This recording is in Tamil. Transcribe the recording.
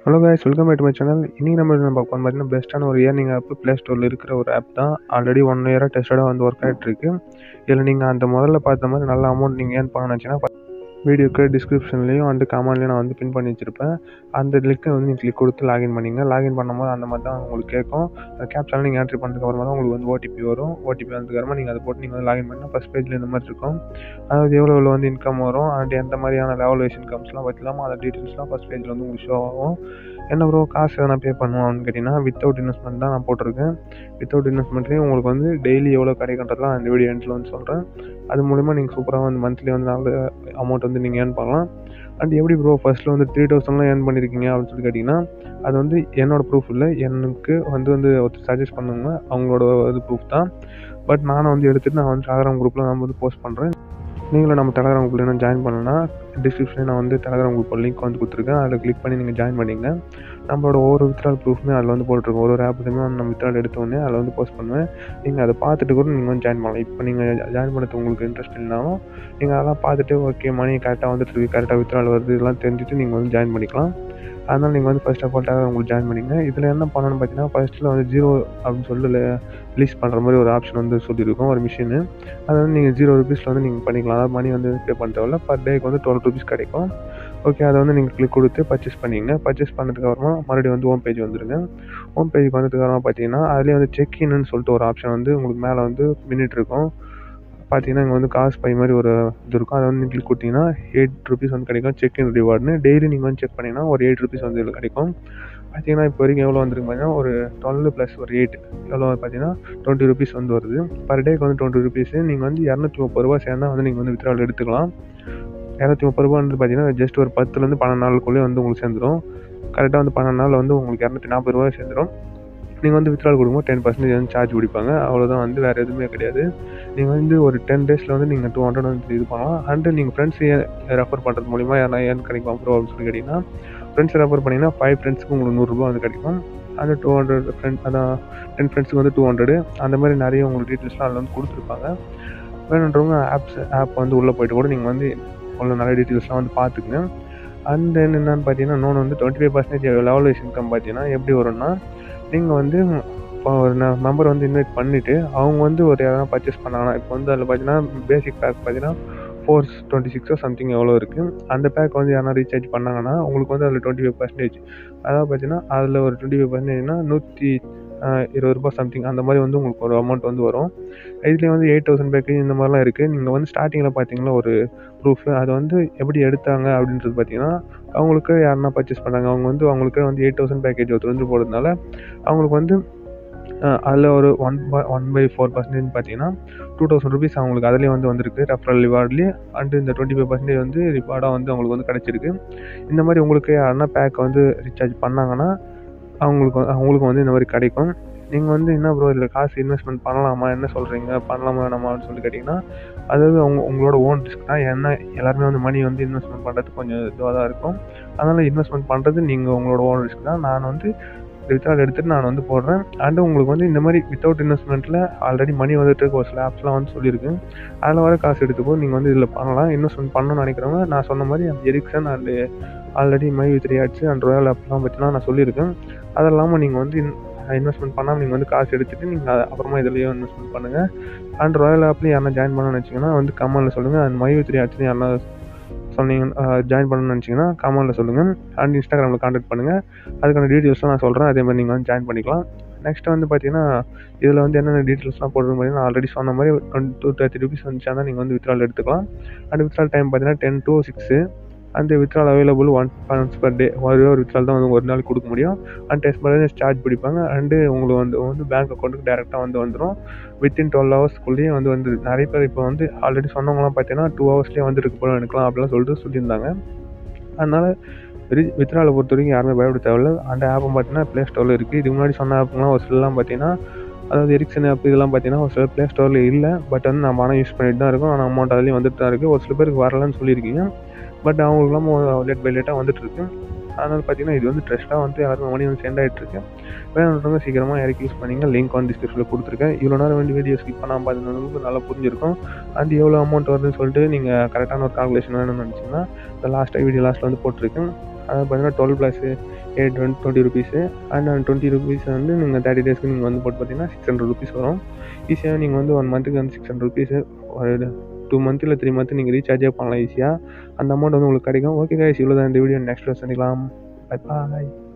hello guys welcome back to my channel இன்றைக்கி நம்ம என்ன பார்க்க போகிறோம் பார்த்தீங்கன்னா பெஸ்ட்டான ஒரு இயர்னிங் ஆப் ப்ளே ஸ்டோரில் இருக்கிற ஒரு ஆப் தான் ஆல்ரெடி ஒன் இயராக டெஸ்டடாக வந்து ஒர்க் ஆகிட்டு இருக்கு இதில் நீங்கள் அந்த முதல்ல பார்த்த மாதிரி நல்ல அமௌண்ட் நீங்கள் ஏர்ன் பண்ண நினச்சிங்கன்னா வீடியோக்கு டிஸ்கிரிப்ஷன்லேயும் வந்து கமெண்ட்லேயும் நான் வந்து பின் பண்ணி வச்சிருப்பேன் அந்த லிங்க்கை வந்து நீங்கள் கிளிக் கொடுத்து லாகின் பண்ணிங்க லாகின் பண்ணும்போது அந்த மாதிரி தான் உங்களுக்கு கேட்கும் அந்த கேப்சாலும் நீங்கள் என்ட்ரி பண்ணதுக்கு அப்புறமா தான் உங்களுக்கு வந்து ஓடிபி வரும் ஓடிபி வந்ததுக்கப்புறமா நீங்கள் அதை போட்டு நீங்கள் வந்து லாகின் பண்ணால் ஃபஸ்ட் பேஜில் இந்த மாதிரி இருக்கும் அதாவது எவ்வளோ எவ்வளோ வந்து இன்கம் வரும் அண்ட் எந்த மாதிரியான லெவல் வைஸ் இன்கம்ஸ்லாம் பற்றிலாமோ அந்த டீட்டெயில்ஸ்லாம் ஃபஸ்ட் பேஜில் வந்து உங்களுக்கு ஷோ ஆகும் என்ன ப்ரோ காசு எதனா பே பண்ணுவான்னு கேட்டிங்கன்னா வித்தவுட் இன்வெஸ்ட்மெண்ட் தான் நான் போட்டிருக்கேன் வித்தவுட் இன்வெஸ்ட்மெண்ட்லேயும் உங்களுக்கு வந்து டெய்லி எவ்வளோ கிடைக்குன்றதுலாம் அந்த வீடியோ எண்ட்ஸில் வந்து சொல்கிறேன் அது மூலிமா நீங்கள் சூப்பராக வந்து மந்த்லி வந்து நல்ல அமௌண்ட் வந்து நீங்கள் ஏர்ன் பண்ணலாம் அண்ட் எப்படி ப்ரோ ஃபஸ்ட்டில் வந்து த்ரீ தௌசண்ட்லாம் ஏர்ன் பண்ணியிருக்கீங்க அப்படின்னு சொல்லி கேட்டிங்கன்னா அது வந்து என்னோடய ப்ரூஃப் இல்லை எனக்கு வந்து வந்து ஒருத்தர் சஜஸ்ட் பண்ணுங்க அவங்களோட இது ப்ரூஃப் தான் பட் நானும் வந்து எடுத்துகிட்டு நான் வந்து டெலகிராம் குரூப்பில் நான் வந்து போஸ்ட் பண்ணுறேன் நீங்களும் நம்ம டெலகிராம் குரூப்பில் என்ன ஜாயின் பண்ணலன்னா டிஸ்கிரிப்ஷனில் நான் வந்து டெலகிராம் குரூப் லிங்க் வந்து கொடுத்துருக்கேன் அதில் கிளிக் பண்ணி நீங்கள் ஜாயின் பண்ணிங்க நம்மளோட ஒவ்வொரு வித்ரால் ப்ரூஃப்மே அதில் வந்து போட்டிருக்கோம் ஒரு ஒரு ஆப்லையுமே வந்து நம்ம வித்ரால் எடுத்தோடனே அதில் வந்து போஸ்ட் பண்ணுவேன் நீங்கள் அதை பார்த்துட்டு கூட நீங்கள் வந்து ஜாயின் பண்ணலாம் இப்போ நீங்கள் ஜாயின் பண்ணுறது உங்களுக்கு இன்ட்ரெஸ்ட் இல்லைனாலும் நீங்கள் அதெல்லாம் பார்த்துட்டு ஓகே மணி கரெக்டாக வந்துட்டு இருக்கு கரெக்டாக வித்ரால் வருது இதெல்லாம் தெரிஞ்சுட்டு நீங்கள் வந்து ஜாயின் பண்ணிக்கலாம் அதனால் நீங்கள் வந்து ஃபர்ஸ்ட் ஆஃப் ஆல் டெலகிராம் உங்களுக்கு ஜாயின் பண்ணிங்க இதில் என்ன பண்ணணும்னு பார்த்தீங்கன்னா ஃபர்ஸ்ட்டில் வந்து ஜீரோ அப்படின்னு சொல்லி ரிலீஸ் பண்ணுற மாதிரி ஒரு ஆப்ஷன் வந்து சொல்லியிருக்கோம் ஒரு மிஷினு அதை வந்து நீங்கள் ஜீரோ ருபீஸில் வந்து நீங்கள் பண்ணிக்கலாம் அதாவது மணி வந்து பே பண்ண தேவையில்ல பர் டேக்கு வந்து டுவெல் ருபீஸ் கிடைக்கும் ஓகே அதை வந்து நீங்கள் கிளிக் கொடுத்து பர்ச்சேஸ் பண்ணிங்க பர்ச்சேஸ் பண்ணதுக்கப்புறமா மறுபடியும் வந்து ஹோம் பேஜ் வந்துடுங்க ஹோம் பேஜுக்கு வந்ததுக்கப்புறமா பார்த்தீங்கன்னா அதுலேயே வந்து செக் இன்னு சொல்லிட்டு ஒரு ஆப்ஷன் வந்து உங்களுக்கு மேலே வந்து மினிட் இருக்கும் பார்த்தீங்கன்னா இங்கே வந்து காசு பை மாதிரி ஒரு இது இருக்கும் அதை வந்து கிளிக் கொடுத்தீங்கன்னா எயிட் ருபீஸ் வந்து கிடைக்கும் செக் இன் ரிவார்டுன்னு டெய்லி நீங்கள் வந்து செக் பண்ணிங்கன்னா ஒரு எயிட் ருபீஸ் வந்து இதில் கிடைக்கும் பார்த்தீங்கன்னா இப்போ வரைக்கும் எவ்வளோ வந்துருக்கு பார்த்தீங்கன்னா ஒரு டுவெல் ப்ளஸ் ஒரு எயிட் எவ்வளோ பார்த்தீங்கன்னா டுவெண்ட்டி ருபீஸ் வந்து வருது பர் டேக்கு வந்து டுவெண்ட்டி ருபீஸு நீங்கள் வந்து இரநூத்தி முப்பது ரூபா சேர்ந்தா வந்து நீங்கள் வந்து வித்ரால் எடுத்துக்கலாம் இரநூத்தி முப்பது ரூபா வந்து பார்த்தீங்கன்னா ஜஸ்ட் ஒரு பத்துலேருந்து பன்னெண்டு நாளுக்குள்ளேயே வந்து உங்களுக்கு சேர்ந்துடும் கரெக்டாக வந்து பன்னெண்டு நாள் வந்து உங்களுக்கு இரநூத்தி நாற்பது ரூபா சேர்ந்துடும் நீங்கள் வந்து வித்ரால் கொடுக்கும்போது டென் பர்சன்டேஜ் வந்து சார்ஜ் பிடிப்பாங்க அவ்வளோதான் வந்து வேறு எதுவுமே கிடையாது நீங்கள் வந்து ஒரு டென் டேஸில் வந்து நீங்கள் டூ ஹண்ட்ரட் வந்து இது பண்ணலாம் அண்டு நீங்கள் ஃப்ரெண்ட்ஸ் ரெஃபர் பண்ணுறது மூலிமா யாரா ஏன் கிடைக்கும் ப்ரோ அப்படின்னு சொல்லி கேட்டிங்கன்னா ஃப்ரெண்ட்ஸ் ரெஃபர் பண்ணிங்கன்னா ஃபைவ் ஃப்ரெண்ட்ஸுக்கு உங்களுக்கு நூறுரூபா வந்து கிடைக்கும் அந்த டூ ஹண்ட்ரட் ஃப்ரெண்ட் அதான் டென் ஃப்ரெண்ட்ஸுக்கு வந்து டூ ஹண்ட்ரடு அந்த மாதிரி நிறைய உங்களுக்கு டீட்டெயில்ஸ்லாம் அதில் வந்து கொடுத்துருப்பாங்க வேணுன்றவங்க ஆப்ஸ் ஆப் வந்து உள்ளே போயிட்டு கூட நீங்கள் வந்து உள்ள நிறைய டீட்டெயில்ஸ்லாம் வந்து பார்த்துக்குங்க அண்ட் தென் என்னென்னு பார்த்தீங்கன்னா இன்னொன்று வந்து twenty five percentage level wise income பார்த்தீங்கன்னா எப்படி வரும்னா நீங்கள் வந்து இப்போ ஒரு மெம்பர் வந்து இன்வைட் பண்ணிவிட்டு அவங்க வந்து ஒரு எதனா பர்ச்சேஸ் பண்ணாங்கன்னா இப்போ வந்து அதில் பார்த்தீங்கன்னா பேசிக் பேக் பார்த்தீங்கன்னா ஃபோர் டுவெண்ட்டி சிக்ஸோ சம்திங் எவ்வளோ இருக்குது அந்த பேக் வந்து யாரா ரீசார்ஜ் பண்ணாங்கன்னா உங்களுக்கு வந்து அதில் டுவெண்ட்டி ஃபைவ் பர்சன்டேஜ் அதாவது பார்த்தீங்கன்னா அதில் ஒரு டுவெண்ட்டி ஃபைவ் பர்சன்டேஜ்னா நூற்றி இருபது ரூபா சம்திங் அந்த மாதிரி வந்து உங்களுக்கு ஒரு அமௌண்ட் வந்து வரும் இதுலேயே வந்து எயிட் தௌசண்ட் பேக்கேஜ் இந்த மாதிரிலாம் இருக்குது நீங்கள் வந்து ஸ்டார்டிங்கில் பார்த்தீங்கன்னா ஒரு ப்ரூஃப் அதை வந்து எப்படி எடுத்தாங்க அப்படின்றது பார்த்தீங்கன்னா அவங்களுக்கு யாருன்னா பர்ச்சேஸ் பண்ணாங்க அவங்க வந்து அவங்களுக்கு வந்து எயிட் தௌசண்ட் பேக்கேஜ் ஒருத்தர் வந்து போடுறதுனால அவங்களுக்கு வந்து அதில் ஒரு one by one by four percentage பார்த்தீங்கன்னா டூ தௌசண்ட் ருபீஸ் அவங்களுக்கு அதுலேயே வந்து வந்திருக்கு ரெஃபரல் ரிவார்ட்லேயே அண்டு இந்த டுவெண்ட்டி ஃபைவ் பர்சன்டேஜ் வந்து ரிவார்டாக வந்து அவங்களுக்கு வந்து கிடச்சிருக்கு இந்த மாதிரி உங்களுக்கு யாருன்னா பேக் வந்து ரீசார்ஜ் பண்ணாங்கன்னா அவங்களுக்கு அவங்களுக்கு வந்து இந்த மாதிரி கிடைக்கும் நீங்கள் வந்து என்ன ப்ரோ இதில் காசு இன்வெஸ்ட்மெண்ட் பண்ணலாமா என்ன சொல்கிறீங்க பண்ணலாமா வேணாமான்னு சொல்லி கேட்டிங்கன்னா அதாவது அவங்க உங்களோட ஓன் ரிஸ்க் தான் ஏன்னா எல்லாருமே வந்து மணி வந்து இன்வெஸ்ட்மெண்ட் பண்ணுறதுக்கு கொஞ்சம் இதுவாக தான் இருக்கும் அதனால் இன்வெஸ்ட்மெண்ட் பண்ணுறது நீங்கள் உங்களோட ஓன் ரிஸ்க் தான் நான் வந்து வித்ரால் எடுத்துகிட்டு நான் வந்து போடுறேன் அண்டு உங்களுக்கு வந்து இந்த மாதிரி வித்தவுட் இன்வெஸ்ட்மெண்ட்டில் ஆல்ரெடி மணி வந்துட்டு ஒரு சில ஆப்ஸ்லாம் வந்து சொல்லியிருக்கேன் அதில் வர காசு எடுத்துக்கோ நீங்கள் வந்து இதில் பண்ணலாம் இன்வெஸ்ட்மெண்ட் பண்ணணும்னு நினைக்கிறவங்க நான் சொன்ன மாதிரி அந்த Ericsson and already my with ரியாட்ஸு அண்ட் ராயல் ஆப்லாம் பற்றிலாம் நான் சொல்லியிருக்கேன் அது இல்லாமல் நீங்கள் வந்து இன்வெஸ்ட்மெண்ட் பண்ணாமல் நீங்கள் வந்து காசு எடுத்துகிட்டு நீங்கள் அப்புறமா இதுலேயும் இன்வெஸ்ட்மெண்ட் பண்ணுங்கள் அண்ட் ராயல் ஆப்லேயும் யாரா ஜாயின் பண்ணணும்னு நினச்சிங்கன்னா வந்து கமெண்டில் சொல்லுங்கள் அண்ட் மை வித் ரியாட்ஸ்லையும் யாரா சொன்னீங்க ஜாயின் பண்ணணும்னு நினச்சிங்கன்னா கமெண்டில் சொல்லுங்கள் அண்ட் இன்ஸ்டாகிராமில் கான்டாக்ட் பண்ணுங்கள் அதுக்கான டீட்டெயில்ஸ்லாம் நான் சொல்கிறேன் அதே மாதிரி நீங்கள் வந்து ஜாயின் பண்ணிக்கலாம் நெக்ஸ்ட் வந்து பார்த்தீங்கன்னா இதில் வந்து என்னென்ன டீட்டெயில்ஸ்லாம் போடுறது பார்த்தீங்கன்னா ஆல்ரெடி சொன்ன மாதிரி டூ தேர்ட்டி ருபீஸ் வந்துச்சுன்னா நீங்கள் வந்து வித்ரால் எடுத்துக்கலாம் அண்ட் வித்ரால் டைம் பார்த்தீங்கன்னா டென் டு சிக்ஸு அந்த withdrawal available one once per day ஒரே ஒரு வித்ரால் தான் வந்து ஒரு நாளைக்கு கொடுக்க முடியும் அண்ட் டெஸ்ட் பர்சன்டேஜ் சார்ஜ் பிடிப்பாங்க அண்டு உங்களுக்கு வந்து வந்து பேங்க் அக்கௌண்ட்டுக்கு டேரெக்டாக வந்து வந்துடும் வித்தின் டுவெல் ஹவர்ஸ்க்குள்ளேயே வந்து வந்து நிறைய பேர் இப்போ வந்து ஆல்ரெடி சொன்னவங்களாம் பார்த்தீங்கன்னா டூ ஹவர்ஸ்லேயே வந்து இருக்கு போல எடுக்கலாம் அப்படிலாம் சொல்லிட்டு சொல்லியிருந்தாங்க அதனால் ரி வித்ராலை பொறுத்த வரைக்கும் யாருமே பயப்பட தேவையில்ல அந்த ஆப்பும் பார்த்தீங்கன்னா ப்ளே ஸ்டோரில் இருக்குது இதுக்கு முன்னாடி சொன்ன ஆப்புங்களாம் ஒரு சிலலாம் பார்த்தீங்கன்னா அதாவது எரிக்சன் ஆப் இதெல்லாம் பார்த்தீங்கன்னா ஒரு சில ப்ளே ஸ்டோரில் இல்லை பட் வந்து நம்ம ஆனால் யூஸ் பண்ணிட்டு தான் இருக்கோம் ஆனால் அமௌண்ட் அதுலேயும் வந்துட்டு தான் இருக்குது ஒரு சில பேருக்கு வரலன்னு சொல்லியிருக்கீங்க பட் அவங்களுக்குலாம் லேட் பை லேட்டாக வந்துட்டு இருக்கு அதனால் பார்த்தீங்கன்னா இது வந்து ட்ரெஸ்ட்டாக வந்து யாருக்கும் மணி வந்து சென்ட் ஆகிட்டு இருக்கு வேணுன்றவங்க சீக்கிரமாக இறக்கி யூஸ் பண்ணிங்க லிங்க் வந்து டிஸ்கிரிப்ஷனில் கொடுத்துருக்கேன் இவ்வளோ நேரம் வேண்டிய வீடியோ ஸ்கிப் பண்ணாமல் பார்த்தீங்கன்னா நல்லா புரிஞ்சிருக்கும் அண்ட் எவ்வளோ அமௌண்ட் வருதுன்னு சொல்லிட்டு நீங்கள் கரெக்டான ஒரு கால்குலேஷன் வேணும்னு நினச்சிங்கன்னா இந்த லாஸ்ட்டாக வீடியோ லாஸ்ட்டில் வந்து போட்டிருக்கேன் அதாவது பார்த்தீங்கன்னா twelve plus eight twenty twenty rupees and twenty rupees வந்து நீங்கள் தேர்ட்டி டேஸ்க்கு நீங்கள் வந்து போட்டு பார்த்தீங்கன்னா சிக்ஸ் ஹண்ட்ரட் ருபீஸ் வரும் ஈஸியாக நீங்கள் வந்து ஒன் மந்த்துக்கு வந்து சிக்ஸ் ஹண்ட்ரட் ருபீஸு ஒரு டூ மந்த் இல்லை த்ரீ மந்த் நீங்கள் ரீசார்ஜே பண்ணலாம் ஈஸியாக அந்த அமௌண்ட் வந்து உங்களுக்கு கிடைக்கும் ஓகே கைஸ் இவ்வளோ தான் இந்த வீடியோ நெக்ஸ்ட் சந்திக்கலாம் பை பாய்